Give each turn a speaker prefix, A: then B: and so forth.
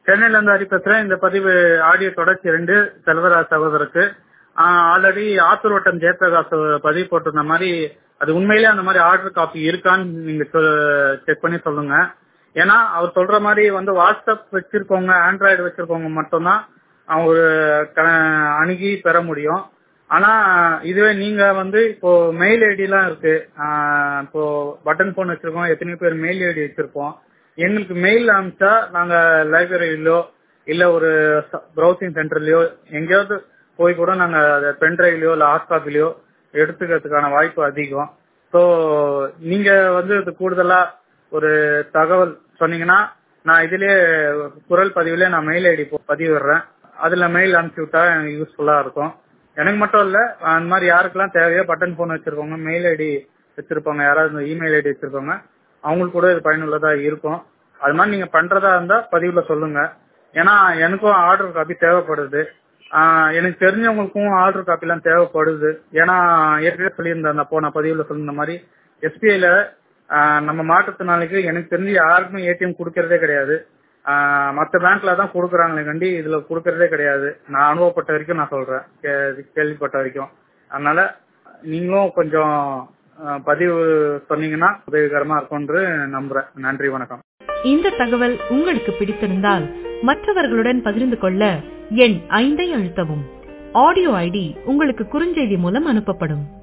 A: சென்னையில இருந்து ஹரி பேசுறேன் இந்த பதிவு ஆடியோ தொடர்ச்சி ரெண்டு செல்வராஜ் சகோதரருக்கு ஆல்ரெடி ஆத்தூர் வட்டம் ஜெயபிரகாஷ் பதிவு போட்டிருந்த மாதிரி அது உண்மையிலே அந்த மாதிரி ஆர்டர் காப்பி இருக்கான்னு நீங்க செக் பண்ணி சொல்லுங்க ஏன்னா அவர் சொல்ற மாதிரி வந்து வாட்ஸ்அப் வச்சிருக்கவங்க ஆண்ட்ராய்டு வச்சிருக்கவங்க மட்டும்தான் அவங்க க- அணுகி பெற முடியும் ஆனா இதுவே நீங்க வந்து இப்போ மெயில் ஐடி எல்லாம் இருக்கு ஆஹ் இப்போ பட்டன் போன் வச்சிருக்கோம் எத்தனை பேர் மெயில் ஐடி வச்சிருப்போம் எங்களுக்கு மெயில் அனுப்பிச்சா நாங்க லைப்ரரியிலோ இல்ல ஒரு ப்ரௌசிங் சென்டர்லயோ எங்கேயாவது போய் கூட நாங்க பென்டிரைவ்லயோ இல்ல ஹாட் காப்பிலயோ எடுத்துக்கிறதுக்கான வாய்ப்பு அதிகம் ஸோ நீங்க வந்து இது கூடுதலா ஒரு தகவல் சொன்னீங்கன்னா நான் இதுலயே குரல் பதிவுல நான் மெயில் ஐடி பதிவிடுறேன் அதுல மெயில் அனுப்பிச்சு விட்டா எனக்கு யூஸ்ஃபுல்லா இருக்கும் எனக்கு மட்டும் இல்ல அந்த மாதிரி யாருக்கெல்லாம் தேவையோ பட்டன் போன் வச்சிருக்கவங்க மெயில் ஐடி வச்சிருப்பாங்க யாராவது இமெயில் ஐடி வச்சிருக்கவங்க அவங்களுக்கு கூட இது பயனுள்ளதா இருக்கும் அது மாதிரி நீங்க பண்றதா இருந்தா பதிவுல சொல்லுங்க ஏன்னா எனக்கும் ஆர்டர் காப்பி தேவைப்படுது ஆஹ் எனக்கு தெரிஞ்சவங்களுக்கும் ஆர்டர் காப்பி எல்லாம் தேவைப்படுது ஏன்னா ஏற்கனவே சொல்லியிருந்தேன் அந்த போன பதிவுல சொல்லியிருந்த மாதிரி எஸ்பிஐல நம்ம மாற்றுத்திறனாளிக்கு எனக்கு தெரிஞ்சு யாருக்குமே ஏடிஎம் கொடுக்கறதே கிடையாது ஆஹ் மத்த பேங்க்ல தான் கொடுக்குறாங்களே கண்டி இதுல கொடுக்கறதே கிடையாது நான் அனுபவப்பட்ட வரைக்கும் நான் சொல்றேன் கே- கேள்விப்பட்ட வரைக்கும் அதனால நீங்களும் கொஞ்சம் ஆஹ் பதிவு சொன்னீங்கன்னா உதவிகரமா இருக்கும்னு நம்புறேன் நன்றி வணக்கம்
B: இந்த தகவல் உங்களுக்கு பிடித்திருந்தால் மற்றவர்களுடன் பகிர்ந்து கொள்ள எண் ஐந்தை அழுத்தவும் ஆடியோ ஐடி உங்களுக்கு குறுஞ்செய்தி மூலம் அனுப்பப்படும்